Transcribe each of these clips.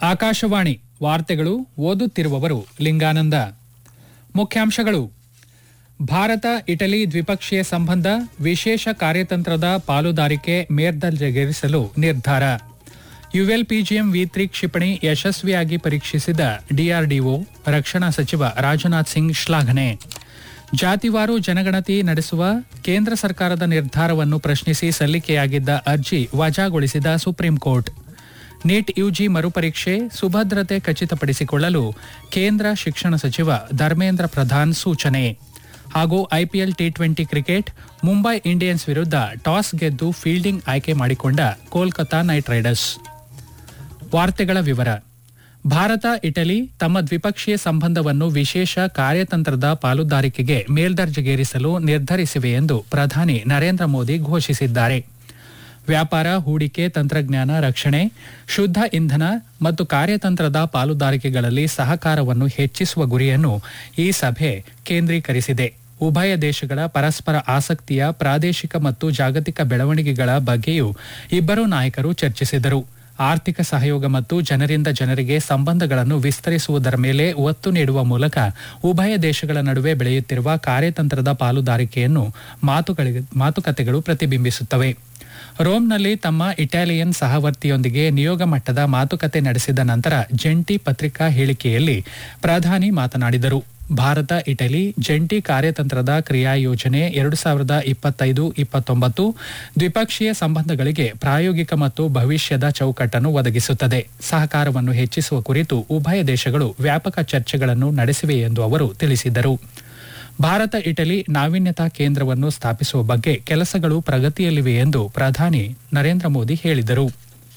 ಆಕಾಶವಾಣಿ ವಾರ್ತೆಗಳು ಓದುತ್ತಿರುವವರು ಲಿಂಗಾನಂದ ಮುಖ್ಯಾಂಶಗಳು ಭಾರತ ಇಟಲಿ ದ್ವಿಪಕ್ಷೀಯ ಸಂಬಂಧ ವಿಶೇಷ ಕಾರ್ಯತಂತ್ರದ ಪಾಲುದಾರಿಕೆ ಮೇಲ್ದರ್ಜೆಗೇರಿಸಲು ನಿರ್ಧಾರ ಯುಎಲ್ಪಿಜಿಎಂ ವಿ ತ್ರಿ ಕ್ಷಿಪಣಿ ಯಶಸ್ವಿಯಾಗಿ ಪರೀಕ್ಷಿಸಿದ ಡಿಆರ್ಡಿಒ ರಕ್ಷಣಾ ಸಚಿವ ರಾಜನಾಥ್ ಸಿಂಗ್ ಶ್ಲಾಘನೆ ಜಾತಿವಾರು ಜನಗಣತಿ ನಡೆಸುವ ಕೇಂದ್ರ ಸರ್ಕಾರದ ನಿರ್ಧಾರವನ್ನು ಪ್ರಶ್ನಿಸಿ ಸಲ್ಲಿಕೆಯಾಗಿದ್ದ ಅರ್ಜಿ ವಜಾಗೊಳಿಸಿದ ಸುಪ್ರೀಂ ಕೋರ್ಟ್ ನೀಟ್ ಯುಜಿ ಮರುಪರೀಕ್ಷೆ ಸುಭದ್ರತೆ ಖಚಿತಪಡಿಸಿಕೊಳ್ಳಲು ಕೇಂದ್ರ ಶಿಕ್ಷಣ ಸಚಿವ ಧರ್ಮೇಂದ್ರ ಪ್ರಧಾನ್ ಸೂಚನೆ ಹಾಗೂ IPL T twenty cricket Mumbai Indians ವಿರುದ್ಧ ಟಾಸ್ ಗೆದ್ದು ಫೀಲ್ಡಿಂಗ್ ಆಯ್ಕೆ ಮಾಡಿಕೊಂಡ ಕೋಲ್ಕತಾ ನೈಟ್ ರೈಡರ್ಸ್ ವಾರ್ತೆಗಳ ವಿವರ ಭಾರತ ಇಟಲಿ ತಮ್ಮ ದ್ವಿಪಕ್ಷೀಯ ಸಂಬಂಧವನ್ನು ವಿಶೇಷ ಕಾರ್ಯತಂತ್ರದ ಪಾಲುದಾರಿಕೆಗೆ ಮೇಲ್ದರ್ಜೆಗೇರಿಸಲು ನಿರ್ಧರಿಸಿವೆ ಎಂದು ಪ್ರಧಾನಿ ನರೇಂದ್ರ ಮೋದಿ ಘೋಷಿಸಿದ್ದಾರೆ ವ್ಯಾಪಾರ ಹೂಡಿಕೆ ತಂತ್ರಜ್ಞಾನ ರಕ್ಷಣೆ ಶುದ್ಧ ಇಂಧನ ಮತ್ತು ಕಾರ್ಯತಂತ್ರದ ಪಾಲುದಾರಿಕೆಗಳಲ್ಲಿ ಸಹಕಾರವನ್ನು ಹೆಚ್ಚಿಸುವ ಗುರಿಯನ್ನು ಈ ಸಭೆ ಕೇಂದ್ರೀಕರಿಸಿದೆ ಉಭಯ ದೇಶಗಳ ಪರಸ್ಪರ ಆಸಕ್ತಿಯ ಪ್ರಾದೇಶಿಕ ಮತ್ತು ಜಾಗತಿಕ ಬೆಳವಣಿಗೆಗಳ ಬಗ್ಗೆಯೂ ಇಬ್ಬರೂ ನಾಯಕರು ಚರ್ಚಿಸಿದರು ಆರ್ಥಿಕ ಸಹಯೋಗ ಮತ್ತು ಜನರಿಂದ ಜನರಿಗೆ ಸಂಬಂಧಗಳನ್ನು ವಿಸ್ತರಿಸುವುದರ ಮೇಲೆ ಒತ್ತು ನೀಡುವ ಮೂಲಕ ಉಭಯ ದೇಶಗಳ ನಡುವೆ ಬೆಳೆಯುತ್ತಿರುವ ಕಾರ್ಯತಂತ್ರದ ಪಾಲುದಾರಿಕೆಯನ್ನು ಮಾತುಗಳಿಗೆ ಮಾತುಕತೆಗಳು ಪ್ರತಿಬಿಂಬಿಸುತ್ತವೆ ರೋಮ್ನಲ್ಲಿ ತಮ್ಮ ಇಟಾಲಿಯನ್ ಸಹವರ್ತಿಯೊಂದಿಗೆ ನಿಯೋಗ ಮಟ್ಟದ ಮಾತುಕತೆ ನಡೆಸಿದ ನಂತರ ಜಂಟಿ ಪತ್ರಿಕಾ ಹೇಳಿಕೆಯಲ್ಲಿ ಪ್ರಧಾನಿ ಮಾತನಾಡಿದರು ಭಾರತ ಇಟಲಿ ಜಂಟಿ ಕಾರ್ಯತಂತ್ರದ ಕ್ರಿಯಾ ಯೋಜನೆ ಎರಡು ಸಾವಿರದ ಇಪ್ಪತ್ತೈದು ಇಪ್ಪತ್ತೊಂಬತ್ತು ದ್ವಿಪಕ್ಷೀಯ ಸಂಬಂಧಗಳಿಗೆ ಪ್ರಾಯೋಗಿಕ ಮತ್ತು ಭವಿಷ್ಯದ ಚೌಕಟ್ಟನ್ನು ಒದಗಿಸುತ್ತದೆ ಸಹಕಾರವನ್ನು ಹೆಚ್ಚಿಸುವ ಕುರಿತು ಉಭಯ ದೇಶಗಳು ವ್ಯಾಪಕ ಚರ್ಚೆಗಳನ್ನು ನಡೆಸಿವೆ ಎಂದು ಅವರು ತಿಳಿಸಿದರು ಭಾರತ ಇಟಲಿ ನಾವೀನ್ಯತಾ ಕೇಂದ್ರವನ್ನು ಸ್ಥಾಪಿಸುವ ಬಗ್ಗೆ ಕೆಲಸಗಳು ಪ್ರಗತಿಯಲ್ಲಿವೆ ಎಂದು ಪ್ರಧಾನಿ ನರೇಂದ್ರ ಮೋದಿ ಹೇಳಿದರು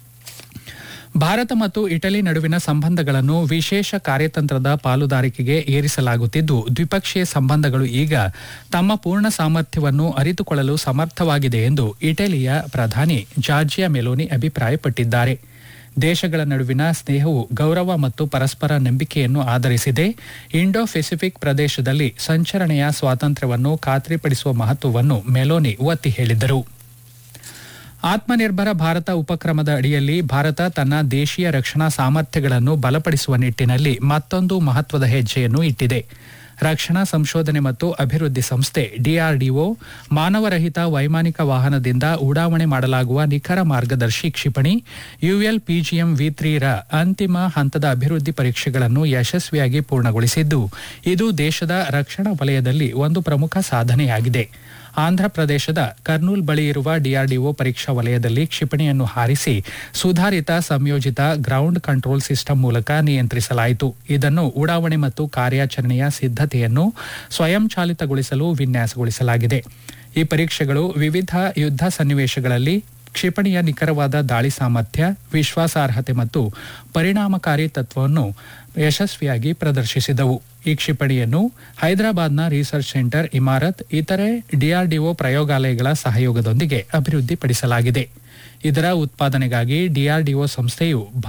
ಭಾರತ ಮತ್ತು ಇಟಲಿ ನಡುವಿನ ಸಂಬಂಧಗಳನ್ನು ವಿಶೇಷ ಕಾರ್ಯತಂತ್ರದ ಪಾಲುದಾರಿಕೆಗೆ ಏರಿಸಲಾಗುತ್ತಿದ್ದು ದ್ವಿಪಕ್ಷೀಯ ಸಂಬಂಧಗಳು ಈಗ ತಮ್ಮ ಪೂರ್ಣ ಸಾಮರ್ಥ್ಯವನ್ನು ಅರಿತುಕೊಳ್ಳಲು ಸಮರ್ಥವಾಗಿದೆ ಎಂದು ಇಟಲಿಯ ಪ್ರಧಾನಿ ಜಾರ್ಜಿಯಾ ಮೆಲೋನಿ ಅಭಿಪ್ರಾಯಪಟ್ಟಿದ್ದಾರೆ ದೇಶಗಳ ನಡುವಿನ ಸ್ನೇಹವು ಗೌರವ ಮತ್ತು ಪರಸ್ಪರ ನಂಬಿಕೆಯನ್ನು ಆಧರಿಸಿದೆ ಇಂಡೋ ಪೆಸಿಫಿಕ್ ಪ್ರದೇಶದಲ್ಲಿ ಸಂಚರಣೆಯ ಸ್ವಾತಂತ್ರ್ಯವನ್ನು ಖಾತ್ರಿಪಡಿಸುವ ಮಹತ್ವವನ್ನು ಮೆಲೋನಿ ಒತ್ತಿ ಹೇಳಿದರು ಆತ್ಮನಿರ್ಭರ ಭಾರತ ಉಪಕ್ರಮದ ಅಡಿಯಲ್ಲಿ ಭಾರತ ತನ್ನ ದೇಶೀಯ ರಕ್ಷಣಾ ಸಾಮರ್ಥ್ಯಗಳನ್ನು ಬಲಪಡಿಸುವ ನಿಟ್ಟಿನಲ್ಲಿ ಮತ್ತೊಂದು ಮಹತ್ವದ ಹೆಜ್ಜೆಯನ್ನು ಇಟ್ಟಿದೆ ರಕ್ಷಣಾ ಸಂಶೋಧನೆ ಮತ್ತು ಅಭಿವೃದ್ಧಿ ಸಂಸ್ಥೆ ಡಿಆರ್ಡಿಒ ಮಾನವರಹಿತ ವೈಮಾನಿಕ ವಾಹನದಿಂದ ಉಡಾವಣೆ ಮಾಡಲಾಗುವ ನಿಖರ ಮಾರ್ಗದರ್ಶಿ ಕ್ಷಿಪಣಿ ಯುಎಲ್ ಪಿಜಿಎಂ ವಿ ತ್ರೀ ರ ಅಂತಿಮ ಹಂತದ ಅಭಿವೃದ್ಧಿ ಪರೀಕ್ಷೆಗಳನ್ನು ಯಶಸ್ವಿಯಾಗಿ ಪೂರ್ಣಗೊಳಿಸಿದ್ದು ಇದು ದೇಶದ ರಕ್ಷಣಾ ವಲಯದಲ್ಲಿ ಒಂದು ಪ್ರಮುಖ ಸಾಧನೆಯಾಗಿದೆ ಆಂಧ್ರಪ್ರದೇಶದ ಕರ್ನೂಲ್ ಬಳಿ ಇರುವ ಡಿಆರ್ಡಿಒ ಪರೀಕ್ಷಾ ವಲಯದಲ್ಲಿ ಕ್ಷಿಪಣಿಯನ್ನು ಹಾರಿಸಿ ಸುಧಾರಿತ ಸಂಯೋಜಿತ ಗ್ರೌಂಡ್ ಕಂಟ್ರೋಲ್ ಸಿಸ್ಟಮ್ ಮೂಲಕ ನಿಯಂತ್ರಿಸಲಾಯಿತು ಇದನ್ನು ಉಡಾವಣೆ ಮತ್ತು ಕಾರ್ಯಾಚರಣೆಯ ಸಿದ್ಧತೆಯನ್ನು ಸ್ವಯಂಚಾಲಿತಗೊಳಿಸಲು ವಿನ್ಯಾಸಗೊಳಿಸಲಾಗಿದೆ ಈ ಪರೀಕ್ಷೆಗಳು ವಿವಿಧ ಯುದ್ಧ ಸನ್ನಿವೇಶಗಳಲ್ಲಿ ಕ್ಷಿಪಣಿಯ ನಿಖರವಾದ ದಾಳಿ ಸಾಮರ್ಥ್ಯ ವಿಶ್ವಾಸಾರ್ಹತೆ ಮತ್ತು ಪರಿಣಾಮಕಾರಿ ತತ್ವವನ್ನು ಯಶಸ್ವಿಯಾಗಿ ಪ್ರದರ್ಶಿಸಿದವು ಈ ಕ್ಷಿಪಣಿಯನ್ನು ಹೈದರಾಬಾದ್ನ ರಿಸರ್ಚ್ ಸೆಂಟರ್ ಇಮಾರತ್ ಇತರೆ ಡಿಆರ್ಡಿಒ ಪ್ರಯೋಗಾಲಯಗಳ ಸಹಯೋಗದೊಂದಿಗೆ ಅಭಿವೃದ್ಧಿಪಡಿಸಲಾಗಿದೆ ಇದರ ಉತ್ಪಾದನೆಗಾಗಿ ಡಿಆರ್ಡಿಒ ಸಂಸ್ಥೆಯು